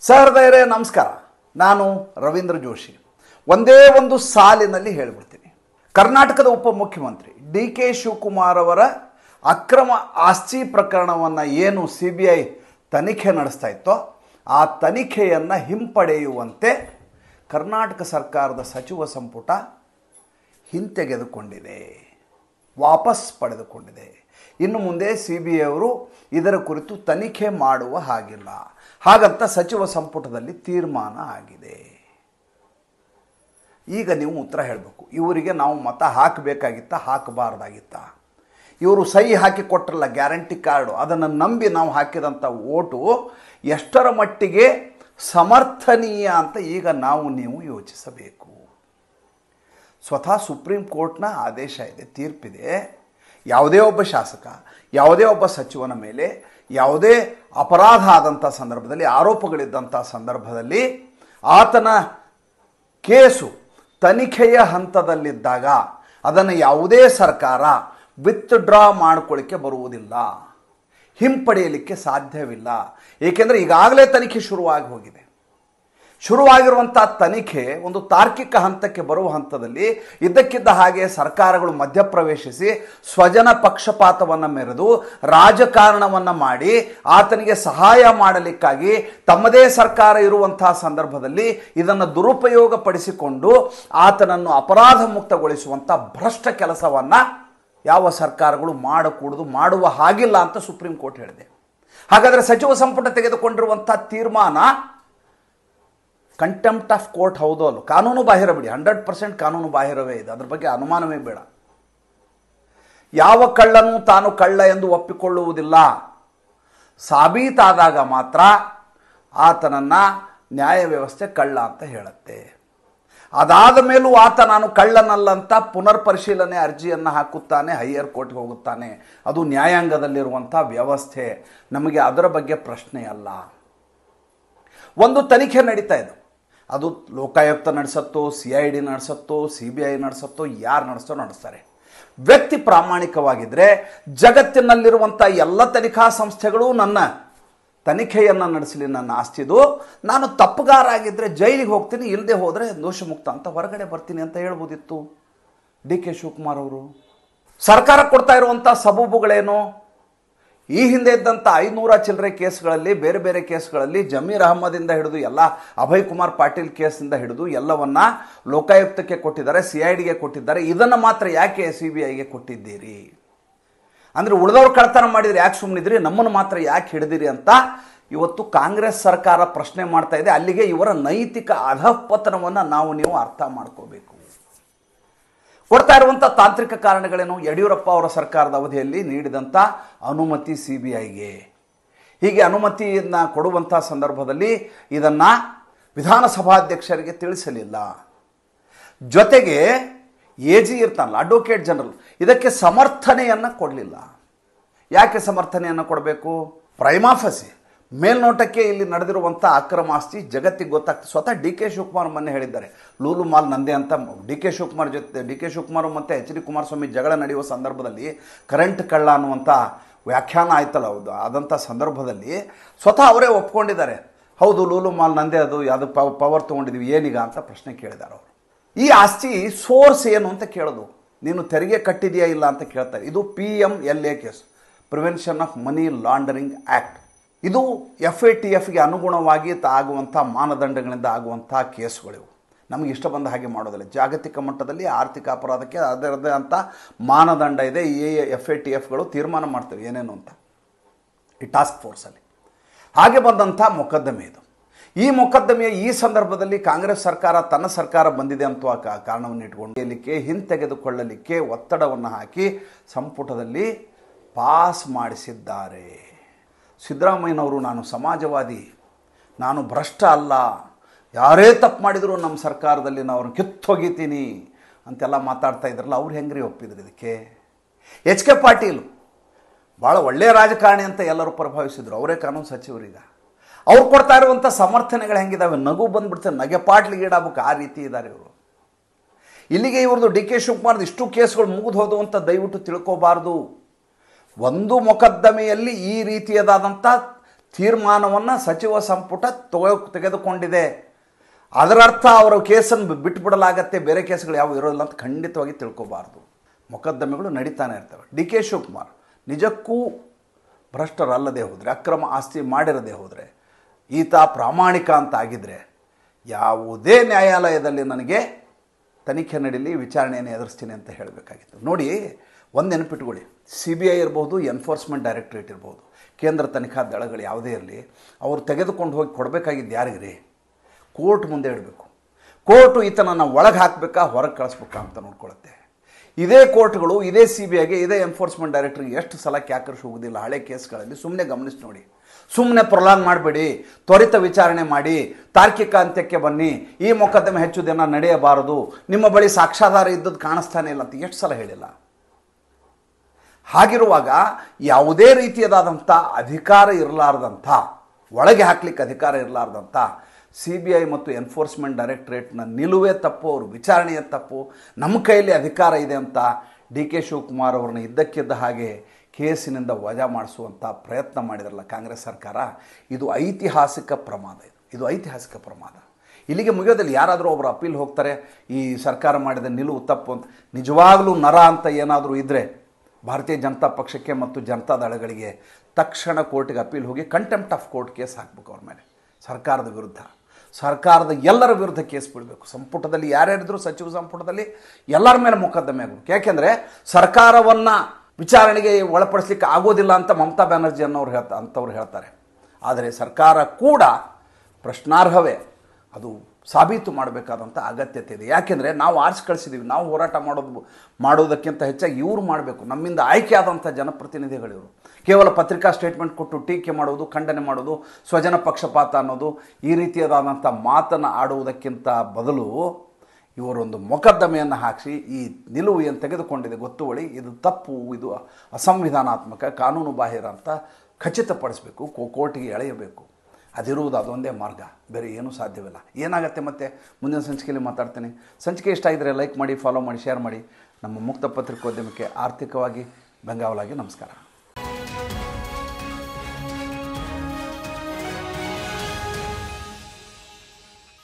ಸಹೃದಯರೇ ನಮಸ್ಕಾರ ನಾನು ರವೀಂದ್ರ ಜೋಶಿ ಒಂದೇ ಒಂದು ಸಾಲಿನಲ್ಲಿ ಹೇಳಿಬಿಡ್ತೀನಿ ಕರ್ನಾಟಕದ ಉಪಮುಖ್ಯಮಂತ್ರಿ ಡಿ ಕೆ ಶಿವಕುಮಾರ್ ಅವರ ಅಕ್ರಮ ಆಸ್ತಿ ಪ್ರಕರಣವನ್ನು ಏನು ಸಿ ಬಿ ಐ ತನಿಖೆ ನಡೆಸ್ತಾ ಇತ್ತೋ ಆ ತನಿಖೆಯನ್ನು ಹಿಂಪಡೆಯುವಂತೆ ಕರ್ನಾಟಕ ಸರ್ಕಾರದ ಸಚಿವ ಸಂಪುಟ ಹಿಂತೆಗೆದುಕೊಂಡಿದೆ ವಾಪಸ್ ಪಡೆದುಕೊಂಡಿದೆ ಇನ್ನು ಮುಂದೆ ಸಿ ಬಿ ಐ ಅವರು ಇದರ ಕುರಿತು ತನಿಖೆ ಮಾಡುವ ಹಾಗಿಲ್ಲ ಹಾಗಂತ ಸಚಿವ ಸಂಪುಟದಲ್ಲಿ ತೀರ್ಮಾನ ಆಗಿದೆ ಈಗ ನೀವು ಉತ್ತರ ಹೇಳಬೇಕು ಇವರಿಗೆ ನಾವು ಮತ ಹಾಕಬೇಕಾಗಿತ್ತ ಹಾಕಬಾರ್ದಾಗಿತ್ತ ಇವರು ಸಹಿ ಹಾಕಿ ಕೊಟ್ಟರಲ್ಲ ಗ್ಯಾರಂಟಿ ಕಾರ್ಡು ಅದನ್ನು ನಂಬಿ ನಾವು ಹಾಕಿದಂಥ ಓಟು ಎಷ್ಟರ ಮಟ್ಟಿಗೆ ಸಮರ್ಥನೀಯ ಅಂತ ಈಗ ನಾವು ನೀವು ಯೋಚಿಸಬೇಕು ಸ್ವತಃ ಸುಪ್ರೀಂ ಕೋರ್ಟ್ನ ಆದೇಶ ಇದೆ ತೀರ್ಪಿದೆ ಯಾವುದೇ ಒಬ್ಬ ಶಾಸಕ ಯಾವುದೇ ಒಬ್ಬ ಸಚಿವನ ಮೇಲೆ ಯಾವುದೇ ಅಪರಾಧ ಆದಂಥ ಸಂದರ್ಭದಲ್ಲಿ ಆರೋಪಗಳಿದ್ದಂಥ ಸಂದರ್ಭದಲ್ಲಿ ಆತನ ಕೇಸು ತನಿಖೆಯ ಹಂತದಲ್ಲಿದ್ದಾಗ ಅದನ್ನು ಯಾವುದೇ ಸರ್ಕಾರ ವಿತ್ಡ್ರಾ ಮಾಡ್ಕೊಳ್ಳಿಕ್ಕೆ ಬರುವುದಿಲ್ಲ ಹಿಂಪಡೆಯಲಿಕ್ಕೆ ಸಾಧ್ಯವಿಲ್ಲ ಏಕೆಂದರೆ ಈಗಾಗಲೇ ತನಿಖೆ ಶುರುವಾಗಿ ಹೋಗಿದೆ ಶುರುವಾಗಿರುವಂಥ ತನಿಖೆ ಒಂದು ತಾರ್ಕಿಕ ಹಂತಕ್ಕೆ ಬರುವ ಹಂತದಲ್ಲಿ ಇದ್ದಕ್ಕಿದ್ದ ಹಾಗೆ ಸರ್ಕಾರಗಳು ಮಧ್ಯಪ್ರವೇಶಿಸಿ ಸ್ವಜನ ಪಕ್ಷಪಾತವನ್ನು ಮೆರೆದು ರಾಜಕಾರಣವನ್ನು ಮಾಡಿ ಆತನಿಗೆ ಸಹಾಯ ಮಾಡಲಿಕ್ಕಾಗಿ ತಮ್ಮದೇ ಸರ್ಕಾರ ಇರುವಂತಹ ಸಂದರ್ಭದಲ್ಲಿ ಇದನ್ನು ದುರುಪಯೋಗ ಪಡಿಸಿಕೊಂಡು ಆತನನ್ನು ಅಪರಾಧ ಮುಕ್ತಗೊಳಿಸುವಂಥ ಭ್ರಷ್ಟ ಕೆಲಸವನ್ನು ಯಾವ ಸರ್ಕಾರಗಳು ಮಾಡಕೂಡದು ಮಾಡುವ ಹಾಗಿಲ್ಲ ಅಂತ ಸುಪ್ರೀಂ ಕೋರ್ಟ್ ಹೇಳಿದೆ ಹಾಗಾದರೆ ಸಚಿವ ಸಂಪುಟ ತೆಗೆದುಕೊಂಡಿರುವಂಥ ತೀರ್ಮಾನ ಕಂಟೆಂಪ್ಟ್ ಆಫ್ ಕೋರ್ಟ್ ಹೌದು ಅಲ್ಲ ಕಾನೂನು ಬಾಹಿರ ಬಿಡಿ ಹಂಡ್ರೆಡ್ ಪರ್ಸೆಂಟ್ ಕಾನೂನು ಬಾಹಿರವೇ ಇದೆ ಅದ್ರ ಬಗ್ಗೆ ಅನುಮಾನವೇ ಬೇಡ ಯಾವ ಕಳ್ಳನೂ ತಾನು ಕಳ್ಳ ಎಂದು ಒಪ್ಪಿಕೊಳ್ಳುವುದಿಲ್ಲ ಸಾಬೀತಾದಾಗ ಮಾತ್ರ ಆತನನ್ನು ನ್ಯಾಯ ವ್ಯವಸ್ಥೆ ಕಳ್ಳ ಅಂತ ಹೇಳುತ್ತೆ ಅದಾದ ಮೇಲೂ ಆತ ನಾನು ಕಳ್ಳನಲ್ಲಂತ ಪುನರ್ ಪರಿಶೀಲನೆ ಅರ್ಜಿಯನ್ನು ಹಾಕುತ್ತಾನೆ ಹೈಯರ್ ಕೋರ್ಟ್ಗೆ ಹೋಗುತ್ತಾನೆ ಅದು ನ್ಯಾಯಾಂಗದಲ್ಲಿರುವಂಥ ವ್ಯವಸ್ಥೆ ನಮಗೆ ಅದರ ಬಗ್ಗೆ ಪ್ರಶ್ನೆ ಅಲ್ಲ ಒಂದು ತನಿಖೆ ನಡೀತಾ ಇದೆ ಅದು ಲೋಕಾಯುಕ್ತ ನಡೆಸತ್ತೋ ಸಿ ಐ ಡಿ ನಡೆಸತ್ತೋ ಸಿ ಬಿ ಐ ನಡೆಸತ್ತೋ ಯಾರು ನಡೆಸ್ತೋ ನಡೆಸ್ತಾರೆ ವ್ಯಕ್ತಿ ಪ್ರಾಮಾಣಿಕವಾಗಿದ್ದರೆ ಜಗತ್ತಿನಲ್ಲಿರುವಂಥ ಎಲ್ಲ ತನಿಖಾ ಸಂಸ್ಥೆಗಳು ನನ್ನ ತನಿಖೆಯನ್ನು ನಡೆಸಲಿ ನನ್ನ ಆಸ್ತಿದು ನಾನು ತಪ್ಪುಗಾರ ಆಗಿದ್ದರೆ ಜೈಲಿಗೆ ಹೋಗ್ತೀನಿ ಇಲ್ಲದೆ ಹೋದರೆ ದೋಷಮುಕ್ತ ಅಂತ ಹೊರಗಡೆ ಬರ್ತೀನಿ ಅಂತ ಹೇಳ್ಬೋದಿತ್ತು ಡಿ ಕೆ ಶಿವಕುಮಾರ್ ಅವರು ಸರ್ಕಾರ ಕೊಡ್ತಾ ಇರುವಂಥ ಸಬೂಬುಗಳೇನು ಈ ಹಿಂದೆ ಇದ್ದಂಥ ಐನೂರ ಚಿಲ್ಲರೆ ಕೇಸ್ಗಳಲ್ಲಿ ಬೇರೆ ಬೇರೆ ಕೇಸ್ಗಳಲ್ಲಿ ಜಮೀರ್ ಅಹಮ್ಮದಿಂದ ಹಿಡಿದು ಎಲ್ಲ ಅಭಯ್ ಕುಮಾರ್ ಪಾಟೀಲ್ ಕೇಸಿಂದ ಹಿಡಿದು ಎಲ್ಲವನ್ನ ಲೋಕಾಯುಕ್ತಕ್ಕೆ ಕೊಟ್ಟಿದ್ದಾರೆ ಸಿ ಐ ಡಿಗೆ ಕೊಟ್ಟಿದ್ದಾರೆ ಇದನ್ನು ಮಾತ್ರ ಯಾಕೆ ಸಿ ಬಿ ಐಗೆ ಕೊಟ್ಟಿದ್ದೀರಿ ಅಂದರೆ ಉಳಿದವ್ರು ಕಳ್ತನ ಮಾಡಿದ್ರೆ ಯಾಕೆ ಸುಮ್ಮನಿದ್ರಿ ನಮ್ಮನ್ನು ಮಾತ್ರ ಯಾಕೆ ಹಿಡಿದಿರಿ ಅಂತ ಇವತ್ತು ಕಾಂಗ್ರೆಸ್ ಸರ್ಕಾರ ಪ್ರಶ್ನೆ ಮಾಡ್ತಾ ಇದೆ ಅಲ್ಲಿಗೆ ಇವರ ನೈತಿಕ ಅಧಪತನವನ್ನು ನಾವು ನೀವು ಅರ್ಥ ಮಾಡ್ಕೋಬೇಕು ಕೊಡ್ತಾ ಇರುವಂಥ ತಾಂತ್ರಿಕ ಕಾರಣಗಳೇನು ಯಡಿಯೂರಪ್ಪ ಅವರ ಸರ್ಕಾರದ ಅವಧಿಯಲ್ಲಿ ನೀಡಿದಂಥ ಅನುಮತಿ ಸಿ ಬಿ ಐಗೆ ಹೀಗೆ ಅನುಮತಿಯನ್ನು ಕೊಡುವಂಥ ಸಂದರ್ಭದಲ್ಲಿ ಇದನ್ನು ವಿಧಾನಸಭಾಧ್ಯಕ್ಷರಿಗೆ ತಿಳಿಸಲಿಲ್ಲ ಜೊತೆಗೆ ಎ ಜಿ ಇರ್ತಾನಲ್ಲ ಅಡ್ವೊಕೇಟ್ ಜನರಲ್ ಇದಕ್ಕೆ ಸಮರ್ಥನೆಯನ್ನು ಕೊಡಲಿಲ್ಲ ಯಾಕೆ ಸಮರ್ಥನೆಯನ್ನು ಕೊಡಬೇಕು ಪ್ರೈಮಾಫಸಿ ಮೇಲ್ನೋಟಕ್ಕೆ ಇಲ್ಲಿ ನಡೆದಿರುವಂಥ ಅಕ್ರಮ ಆಸ್ತಿ ಜಗತ್ತಿಗೆ ಗೊತ್ತಾಗ್ತದೆ ಸ್ವತಃ ಡಿ ಕೆ ಶಿವಕುಮಾರ್ ಮೊನ್ನೆ ಹೇಳಿದ್ದಾರೆ ಲೂಲು ಮಾಲ್ ನಂದೆ ಅಂತ ಡಿ ಕೆ ಶಿವಕುಮಾರ್ ಜೊತೆ ಡಿ ಕೆ ಶಿವಕುಮಾರ್ ಮತ್ತು ಎಚ್ ಡಿ ಕುಮಾರಸ್ವಾಮಿ ಜಗಳ ನಡೆಯುವ ಸಂದರ್ಭದಲ್ಲಿ ಕರೆಂಟ್ ಕಳ್ಳ ಅನ್ನುವಂಥ ವ್ಯಾಖ್ಯಾನ ಆಯ್ತಲ್ಲ ಹೌದು ಆದಂಥ ಸಂದರ್ಭದಲ್ಲಿ ಸ್ವತಃ ಅವರೇ ಒಪ್ಕೊಂಡಿದ್ದಾರೆ ಹೌದು ಲೂಲು ಮಾಲ್ ನಂದೇ ಅದು ಯಾವುದು ಪವರ್ ತೊಗೊಂಡಿದ್ದೀವಿ ಏನೀಗ ಅಂತ ಪ್ರಶ್ನೆ ಕೇಳಿದ್ದಾರೆ ಅವರು ಈ ಆಸ್ತಿ ಸೋರ್ಸ್ ಏನು ಅಂತ ಕೇಳೋದು ನೀನು ತೆರಿಗೆ ಕಟ್ಟಿದೆಯಾ ಇಲ್ಲ ಅಂತ ಕೇಳ್ತಾರೆ ಇದು P M L A case prevention of money laundering act ಇದು ಎಫ್ ಎ ಟಿ ಎಫ್ಗೆ ಅನುಗುಣವಾಗಿ ಆಗುವಂಥ ಮಾನದಂಡಗಳಿಂದ ಆಗುವಂಥ ಕೇಸ್ಗಳಿವು ನಮಗೆ ಇಷ್ಟ ಬಂದ ಹಾಗೆ ಮಾಡೋದಿಲ್ಲ ಜಾಗತಿಕ ಮಟ್ಟದಲ್ಲಿ ಆರ್ಥಿಕ ಅಪರಾಧಕ್ಕೆ ಅದರದ್ದೇ ಅಂತ ಮಾನದಂಡ ಇದೆ ಈ ಎಫ್ ಎ ಟಿ ಎಫ್ಗಳು ತೀರ್ಮಾನ ಮಾಡ್ತವೆ ಏನೇನು ಅಂತ ಈ ಟಾಸ್ಕ್ ಫೋರ್ಸಲ್ಲಿ ಹಾಗೆ ಬಂದಂಥ ಮೊಕದ್ದಮೆ ಇದು ಈ ಮೊಕದ್ದಮೆಯ ಈ ಸಂದರ್ಭದಲ್ಲಿ ಕಾಂಗ್ರೆಸ್ ಸರ್ಕಾರ ತನ್ನ ಸರ್ಕಾರ ಬಂದಿದೆ ಅಂತ ಕಾರಣವನ್ನು ಇಟ್ಕೊಂಡು ಇರಲಿಕ್ಕೆ ಹಿಂತೆಗೆದುಕೊಳ್ಳಲಿಕ್ಕೆ ಒತ್ತಡವನ್ನು ಹಾಕಿ ಸಂಪುಟದಲ್ಲಿ ಪಾಸ್ ಮಾಡಿಸಿದ್ದಾರೆ ಸಿದ್ದರಾಮಯ್ಯನವರು ನಾನು ಸಮಾಜವಾದಿ ನಾನು ಭ್ರಷ್ಟ ಅಲ್ಲ ಯಾರೇ ತಪ್ಪು ಮಾಡಿದರೂ ನಮ್ಮ ಸರ್ಕಾರದಲ್ಲಿ ನಾವು ಅವ್ರನ್ನ ಕಿತ್ತೊಗಿತೀನಿ ಅಂತೆಲ್ಲ ಮಾತಾಡ್ತಾ ಇದ್ರಲ್ಲ ಅವ್ರು ಹೆಂಗ್ರಿ ಒಪ್ಪಿದ್ರು ಇದಕ್ಕೆ ಎಚ್ ಕೆ ಪಾಟೀಲ್ ಭಾಳ ಒಳ್ಳೆಯ ರಾಜಕಾರಣಿ ಅಂತ ಎಲ್ಲರೂ ಪ್ರಭಾವಿಸಿದ್ರು ಅವರೇ ಕಾನೂನು ಸಚಿವರೀಗ ಅವ್ರು ಕೊಡ್ತಾ ಇರುವಂಥ ಸಮರ್ಥನೆಗಳು ಹೆಂಗಿದಾವೆ ನಗು ಬಂದ್ಬಿಡ್ತಾರೆ ನಗೆ ಪಾಟ್ಲಿಗೆ ಈಡಾಗಬೇಕು ಆ ರೀತಿ ಇದ್ದಾರೆ ಇವರು ಇಲ್ಲಿಗೆ ಇವ್ರದ್ದು ಡಿ ಕೆ ಶಿವಕುಮಾರ್ದು ಇಷ್ಟು ಕೇಸ್ಗಳು ಮುಗಿದು ಹೋದವು ಅಂತ ದಯವಿಟ್ಟು ತಿಳ್ಕೋಬಾರ್ದು ಒಂದು ಮೊಕದ್ದಮೆಯಲ್ಲಿ ಈ ರೀತಿಯದಾದಂಥ ತೀರ್ಮಾನವನ್ನು ಸಚಿವ ಸಂಪುಟ ತಗೋ ತೆಗೆದುಕೊಂಡಿದೆ ಅದರರ್ಥ ಅವರ ಕೇಸನ್ನು ಬಿಟ್ಟುಬಿಡಲಾಗತ್ತೆ ಬೇರೆ ಕೇಸ್ಗಳು ಯಾವ ಇರೋಲ್ಲ ಅಂತ ಖಂಡಿತವಾಗಿ ತಿಳ್ಕೊಬಾರ್ದು ಮೊಕದ್ದಮೆಗಳು ನಡೀತಾನೆ ಇರ್ತವೆ ಡಿ ಕೆ ಶಿವಕುಮಾರ್ ನಿಜಕ್ಕೂ ಭ್ರಷ್ಟರಲ್ಲದೆ ಹೋದರೆ ಅಕ್ರಮ ಆಸ್ತಿ ಮಾಡಿರದೆ ಹೋದರೆ ಈತ ಪ್ರಾಮಾಣಿಕ ಅಂತ ಆಗಿದ್ದರೆ ಯಾವುದೇ ನ್ಯಾಯಾಲಯದಲ್ಲಿ ನನಗೆ ತನಿಖೆ ನಡೀಲಿ ವಿಚಾರಣೆಯನ್ನು ಎದುರಿಸ್ತೀನಿ ಅಂತ ಹೇಳಬೇಕಾಗಿತ್ತು ನೋಡಿ ಒಂದು ನೆನಪಿಟ್ಕೊಳ್ಳಿ ಸಿ ಬಿ ಐ ಇರ್ಬೋದು ಎನ್ಫೋರ್ಸ್ಮೆಂಟ್ ಡೈರೆಕ್ಟ್ರೇಟ್ ಇರ್ಬೋದು ಕೇಂದ್ರ ತನಿಖಾ ದಳಗಳು ಯಾವುದೇ ಇರಲಿ ಅವರು ತೆಗೆದುಕೊಂಡು ಹೋಗಿ ಕೊಡಬೇಕಾಗಿದ್ದು ಯಾರಿಗ್ರಿ ಕೋರ್ಟ್ ಮುಂದೆ ಇಡಬೇಕು ಕೋರ್ಟು ಈತನನ್ನು ಒಳಗೆ ಹಾಕಬೇಕಾ ಹೊರಗೆ ಕಳಿಸ್ಬೇಕಾ ಅಂತ ನೋಡ್ಕೊಳ್ಳುತ್ತೆ ಇದೇ ಕೋರ್ಟ್ಗಳು ಇದೇ ಸಿ ಬಿ ಐಗೆ ಇದೇ ಎನ್ಫೋರ್ಸ್ಮೆಂಟ್ ಡೈರೆಕ್ಟ್ರಿಗೆ ಎಷ್ಟು ಸಲ ಕ್ಯಾಕರ್ಸ್ ಹೋಗೋದಿಲ್ಲ ಹಳೆ ಕೇಸ್ಗಳಲ್ಲಿ ಸುಮ್ಮನೆ ಗಮನಿಸಿ ನೋಡಿ ಸುಮ್ಮನೆ ಪ್ರೊಲಾಂಗ್ ಮಾಡಬೇಡಿ ತ್ವರಿತ ವಿಚಾರಣೆ ಮಾಡಿ ತಾರ್ಕಿಕ ಅಂತ್ಯಕ್ಕೆ ಬನ್ನಿ ಈ ಮೊಕದ್ದಮೆ ಹೆಚ್ಚು ದಿನ ನಡೆಯಬಾರದು ನಿಮ್ಮ ಬಳಿ ಸಾಕ್ಷ್ಯಾಧಾರ ಇದ್ದದ್ದು ಕಾಣಿಸ್ತಾನೆ ಇಲ್ಲ ಅಂತ ಎಷ್ಟು ಸಲ ಹೇಳಿಲ್ಲ ಹಾಗಿರುವಾಗ ಯಾವುದೇ ರೀತಿಯದಾದಂಥ ಅಧಿಕಾರ ಇರಲಾರ್ದಂಥ ಒಳಗೆ ಹಾಕ್ಲಿಕ್ಕೆ ಅಧಿಕಾರ ಇರಲಾರ್ದಂಥ ಸಿ ಬಿ ಐ ಮತ್ತು ಎನ್ಫೋರ್ಸ್ಮೆಂಟ್ ಡೈರೆಕ್ಟರೇಟ್ನ ನಿಲುವೇ ತಪ್ಪು ಅವರು ವಿಚಾರಣೆಯ ತಪ್ಪು ನಮ್ಮ ಕೈಯಲ್ಲಿ ಅಧಿಕಾರ ಇದೆ ಅಂತ ಡಿ ಕೆ ಶಿವಕುಮಾರ್ ಅವ್ರನ್ನ ಇದ್ದಕ್ಕಿದ್ದ ಹಾಗೆ ಕೇಸಿನಿಂದ ವಜಾ ಮಾಡಿಸುವಂಥ ಪ್ರಯತ್ನ ಮಾಡಿದ್ರಲ್ಲ ಕಾಂಗ್ರೆಸ್ ಸರ್ಕಾರ ಇದು ಐತಿಹಾಸಿಕ ಪ್ರಮಾದ ಇದು ಇದು ಐತಿಹಾಸಿಕ ಪ್ರಮಾದ ಇಲ್ಲಿಗೆ ಮುಗಿಯೋದಿಲ್ಲ ಯಾರಾದರೂ ಒಬ್ಬರು ಅಪೀಲ್ ಹೋಗ್ತಾರೆ ಈ ಸರ್ಕಾರ ಮಾಡಿದ ನಿಲುವು ತಪ್ಪು ಅಂತ ನಿಜವಾಗಲೂ ನರ ಅಂತ ಏನಾದರೂ ಇದ್ದರೆ ಭಾರತೀಯ ಜನತಾ ಪಕ್ಷಕ್ಕೆ ಮತ್ತು ಜನತಾ ದಳಗಳಿಗೆ ತಕ್ಷಣ ಕೋರ್ಟಿಗೆ ಅಪೀಲ್ ಹೋಗಿ ಕಂಟೆಂಪ್ಟ್ ಆಫ್ ಕೋರ್ಟ್ ಕೇಸ್ ಹಾಕ್ಬೇಕು ಅವ್ರ ಮೇಲೆ ಸರ್ಕಾರದ ವಿರುದ್ಧ ಸರ್ಕಾರದ ಎಲ್ಲರ ವಿರುದ್ಧ ಕೇಸ್ ಬಿಡಬೇಕು ಸಂಪುಟದಲ್ಲಿ ಯಾರ್ಯಾರಿದ್ರು ಸಚಿವ ಸಂಪುಟದಲ್ಲಿ ಎಲ್ಲರ ಮೇಲೆ ಮೊಕದ್ದಮೆ ಆಗಬೇಕು ಯಾಕೆಂದರೆ ಸರ್ಕಾರವನ್ನು ವಿಚಾರಣೆಗೆ ಒಳಪಡಿಸ್ಲಿಕ್ಕೆ ಆಗೋದಿಲ್ಲ ಅಂತ ಮಮತಾ ಬ್ಯಾನರ್ಜಿ ಅನ್ನೋರು ಹೇಳ್ತಾ ಅಂಥವ್ರು ಹೇಳ್ತಾರೆ ಆದರೆ ಸರ್ಕಾರ ಕೂಡ ಪ್ರಶ್ನಾರ್ಹವೇ ಅದು ಸಾಬೀತು ಮಾಡಬೇಕಾದಂಥ ಅಗತ್ಯತೆ ಇದೆ ಯಾಕೆಂದರೆ ನಾವು ಆರಿಸಿ ಕಳಿಸಿದ್ದೀವಿ ನಾವು ಹೋರಾಟ ಮಾಡೋದು ಮಾಡೋದಕ್ಕಿಂತ ಹೆಚ್ಚಾಗಿ ಇವರು ಮಾಡಬೇಕು ನಮ್ಮಿಂದ ಆಯ್ಕೆ ಆದಂಥ ಜನಪ್ರತಿನಿಧಿಗಳಿವರು ಕೇವಲ ಪತ್ರಿಕಾ ಸ್ಟೇಟ್ಮೆಂಟ್ ಕೊಟ್ಟು ಟೀಕೆ ಮಾಡೋದು ಖಂಡನೆ ಮಾಡೋದು ಸ್ವಜನ ಪಕ್ಷಪಾತ ಅನ್ನೋದು ಈ ರೀತಿಯಾದಂಥ ಮಾತನ್ನು ಆಡುವುದಕ್ಕಿಂತ ಬದಲು ಇವರೊಂದು ಮೊಕದ್ದಮೆಯನ್ನು ಹಾಕಿಸಿ ಈ ನಿಲುವು ಏನು ತೆಗೆದುಕೊಂಡಿದೆ ಗೊತ್ತುವಳಿ ಇದು ತಪ್ಪು ಇದು ಅಸಂವಿಧಾನಾತ್ಮಕ ಕಾನೂನು ಬಾಹಿರ ಅಂತ ಖಚಿತಪಡಿಸಬೇಕು ಕೋರ್ಟಿಗೆ ಎಳೆಯಬೇಕು ಅದಿರುವುದು ಅದೊಂದೇ ಮಾರ್ಗ ಬೇರೆ ಏನೂ ಸಾಧ್ಯವಿಲ್ಲ ಏನಾಗುತ್ತೆ ಮತ್ತೆ ಮುಂದಿನ ಸಂಚಿಕೆಯಲ್ಲಿ ಮಾತಾಡ್ತೀನಿ ಸಂಚಿಕೆ ಇಷ್ಟ ಆಗಿದ್ರೆ ಲೈಕ್ ಮಾಡಿ ಫಾಲೋ ಮಾಡಿ ಶೇರ್ ಮಾಡಿ ನಮ್ಮ ಮುಕ್ತ ಪತ್ರಿಕೋದ್ಯಮಕ್ಕೆ ಆರ್ಥಿಕವಾಗಿ ಬೆಂಗಾವಲಾಗಿ ನಮಸ್ಕಾರ